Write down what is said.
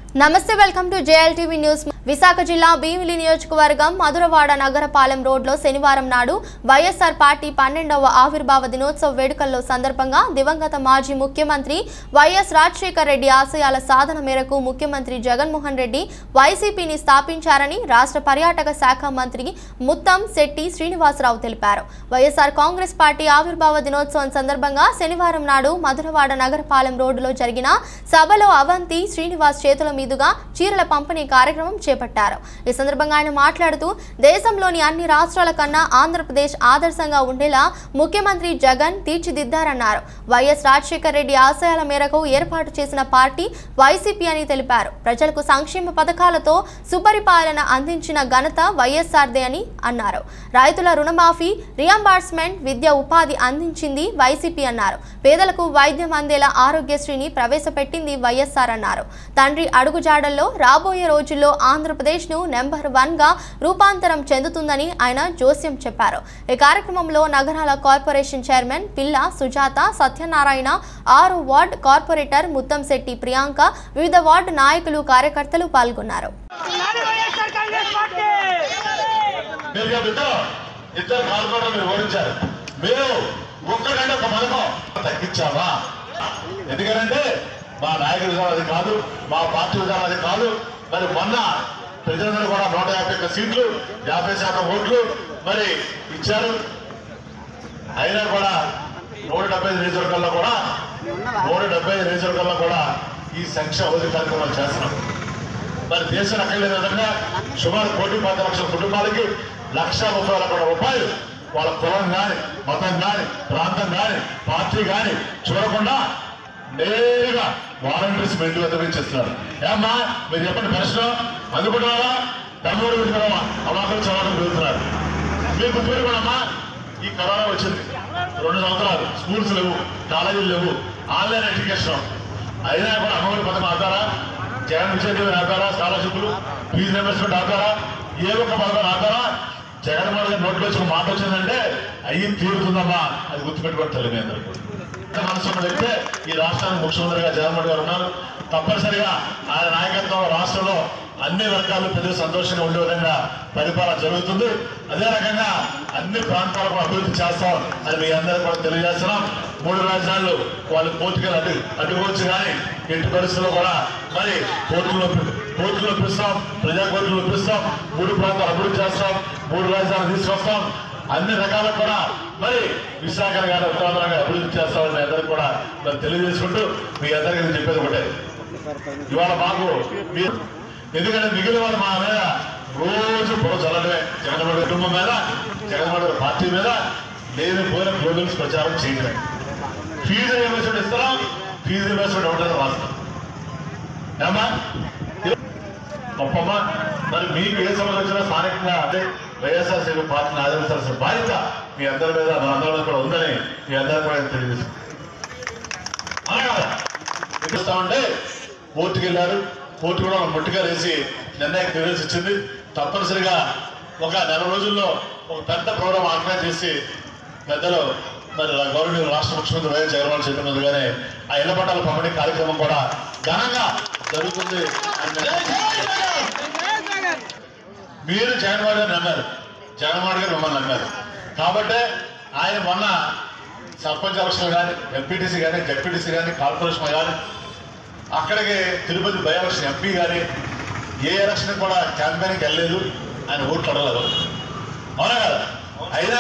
నమస్తే welcome to JLTV news Visakha జిల్లా భీమిలి నియోజకవర్గం మధురవాడ నగరపాలెం రోడ్లో శనివారం నాడు వైఎస్ఆర్ పార్టీ పన్నెండవ ఆవిర్భావ దినోత్సవ వేడుకల్లో సందర్భంగా దివంగత మాజీ ముఖ్యమంత్రి వైఎస్ రాజశేఖర రెడ్డి ఆశయాల సాధన మేరకు ముఖ్యమంత్రి జగన్మోహన్ రెడ్డి వైసీపీని స్థాపించారని రాష్ట్ర పర్యాటక శాఖ మంత్రి ముత్తం శెట్టి శ్రీనివాసరావు తెలిపారు వైఎస్ఆర్ కాంగ్రెస్ పార్టీ ఆవిర్భావ దినోత్సవం సందర్భంగా శనివారం నాడు మధురవాడ నగరపాలెం రోడ్డులో జరిగిన సభలో అవంతి శ్రీనివాస్ చేతుల మీదుగా చీరల పంపిణీ కార్యక్రమం చేపట్టారు ఈ సందర్భంగా ఆయన మాట్లాడుతూ దేశంలోని అన్ని రాష్ట్రాల కన్నా ఆంధ్రప్రదేశ్ ఆదర్శంగా ఉండేలా ముఖ్యమంత్రి జగన్ తీర్చిదిద్దారన్నారు వైఎస్ రాజశేఖర రెడ్డి ఆశయాల మేరకు ఏర్పాటు చేసిన పార్టీ వైసీపీ అని తెలిపారు ప్రజలకు సంక్షేమ పథకాలతో సుపరిపాలన అందించిన ఘనత వైఎస్ఆర్దే అని అన్నారు రైతుల రుణమాఫీ రియంబార్స్మెంట్ విద్య ఉపాధి అందించింది వైసీపీ అన్నారు పేదలకు వైద్యం అందేలా ఆరోగ్యశ్రీని ప్రవేశపెట్టింది వైఎస్ఆర్ అన్నారు తండ్రి అడుగుజాడల్లో రాబోయే రోజుల్లో ఆంధ్రప్రదేశ్ను నెంబర్ వన్గా రూపాంతరం చెందుతుందని ఆయన జోస్యం చెప్పారు ఈ కార్యక్రమంలో నగరాల కార్పొరేషన్ చైర్మన్ పిల్ల సుజాత సత్యనారాయణ ఆరు వార్డ్ కార్పొరేటర్ ముత్తంశెట్టి ప్రియాంక వివిధ వార్డు నాయకులు కార్యకర్తలు పాల్గొన్నారు నాడు వైఎస్ఆర్ కాంగ్రెస్ పార్టీ మీరు చెప్పి ఇద్దరు ఇద్దరు పాల్గొనడం మీరు ఓడించారు మీరు ఒక్కడంటే ఒక పథకం తగ్గించావా ఎందుకంటే మా నాయకుల విధానం అది కాదు మా పార్టీ విధానం అది కాదు మరి మొన్న ప్రజలందరూ కూడా నూట యాభై ఒక్క సీట్లు యాభై శాతం ఓట్లు మరి ఇచ్చారు అయినా కూడా నూట డెబ్బై ఐదు నియోజకవర్గాల్లో కూడా నూట డెబ్బై ఐదు నియోజకవర్గాల్లో కూడా ఈ సంక్షేమ అభివృద్ధి కార్యక్రమాలు చేస్తున్నాం మరి దేశం అక్కర్లేని విధంగా సుమారు కోటి పది లక్షల కుటుంబాలకి లక్ష ముప్పై వేల కోట్ల రూపాయలు వాళ్ళ కులం కానీ మతం కానీ ప్రాంతం కానీ పార్టీ కానీ చూడకుండా నేరుగా వాలంటీర్స్ మీ ఇంటి వద్ద నుంచి ఇస్తున్నారు ఏమ్మా మీరు చెప్పండి ప్రశ్న అందుకుంటున్నారా తమ్ముడు వింటున్నావా అమాకలు చదవడం పెరుగుతున్నారు మీరు గుర్తుపెట్టుకోనమ్మా ఈ కరోనా వచ్చింది రెండు సంవత్సరాలు స్కూల్స్ లేవు కాలేజీలు లేవు ఆన్లైన్ ఎడ్యుకేషన్ అయినా కూడా అమ్మఒడి పథకం ఆపారా జగన్ విజయదేవి ఆపారా స్కాలర్షిప్లు ఫీజు రియంబర్స్మెంట్ ఆపారా ఏ ఒక్క పథకం ఆపారా జగన్మోహన్ గారి నోట్లో వచ్చి ఒక మాట వచ్చిందంటే అయ్యి తీరుతుందమ్మా అది గుర్తుపెట్టుకోండి తల్లి మీ అందరికీ ఎంత మనసు ఉన్న వ్యక్తే ఈ రాష్ట్రానికి ముఖ్యమంత్రిగా జగన్మోహన్ గారు ఉన్నారు తప్పనిసరిగా ఆయన నాయకత్వం రాష్ట్రంలో అన్ని వర్గాలు ప్రజలు సంతోషంగా ఉండే విధంగా పరిపాలన జరుగుతుంది అదే రకంగా అన్ని ప్రాంతాలకు అభివృద్ధి చేస్తాం అని మీ అందరికీ కూడా తెలియజేస్తున్నాం మూడు రాజధానులు వాళ్ళు కోర్టుకెళ్ళి అడ్డు అడ్డుకోవచ్చు కానీ ఎట్టి పరిస్థితుల్లో కూడా మరి కోర్టులో కోర్టులో పిలుస్తాం ప్రజా కోర్టులో పిలుస్తాం మూడు ప్రాంతాలు అభివృద్ధి చేస్తాం మూడు రాజధానులు తీసుకొస్తాం అన్ని రకాలకు కూడా మరి విశాఖ గారి ఉత్తరాంధ్రంగా అభివృద్ధి చేస్తామని మీ అందరికీ కూడా మరి తెలియజేసుకుంటూ మీ అందరికీ నేను చెప్పేది ఒకటే ఇవాళ మాకు మీరు ఎందుకంటే మిగిలిన వాళ్ళు మా మీద రోజు పొర చల్లడమే జగన్మోహన్ కుటుంబం మీద జగన్మోహన్ గారి పార్టీ మీద లేని పోయిన గ్లోబల్స్ ప్రచారం చేయడమే ఫీజు రియంబర్స్మెంట్ ఇస్తారా ఫీజు రియంబర్స్మెంట్ ఇవ్వడానికి రాస్తాం ఏమ్మా గొప్పమ్మ మరి మీకు ఏ సమస్య వచ్చినా స్థానికంగా అంటే వైఎస్ఆర్ సిపి పార్టీని ఆదరించాల్సిన బాధ్యత మీ అందరి మీద మన అందరి మీద కూడా ఉందని మీ అందరికీ కూడా నేను తెలియజేస్తాను చూస్తా ఉంటే కోర్టుకి వెళ్ళారు కోర్టు కూడా ముట్టిగా వేసి నిర్ణయం క్లియరెన్స్ ఇచ్చింది తప్పనిసరిగా ఒక నెల రోజుల్లో ఒక పెద్ద ప్రోగ్రాం ఆర్గనైజ్ చేసి పెద్దలు మరి గౌరవనీయ రాష్ట్ర ముఖ్యమంత్రి వైఎస్ జగన్మోహన్ చేతుల మీదుగానే ఆ ఇళ్ల పట్టాల పంపిణీ కార్యక్రమం కూడా ఘనంగా జరుగుతుంది అని నేను మీరు జగన్మోహన్ గారు నమ్మారు జగన్మోహన్ గారు మిమ్మల్ని నమ్మారు కాబట్టి ఆయన మొన్న సర్పంచ్ ఎలక్షన్ కానీ ఎంపీటీసీ కానీ జెడ్పీటీసీ కానీ కార్పొరేషన్ కానీ అక్కడికి తిరుపతి బై ఎలక్షన్ ఎంపీ కానీ ఏ ఎలక్షన్ కూడా క్యాంపెయిన్కి వెళ్ళలేదు ఆయన ఓట్లు అడగలేదు అవునా కదా అయినా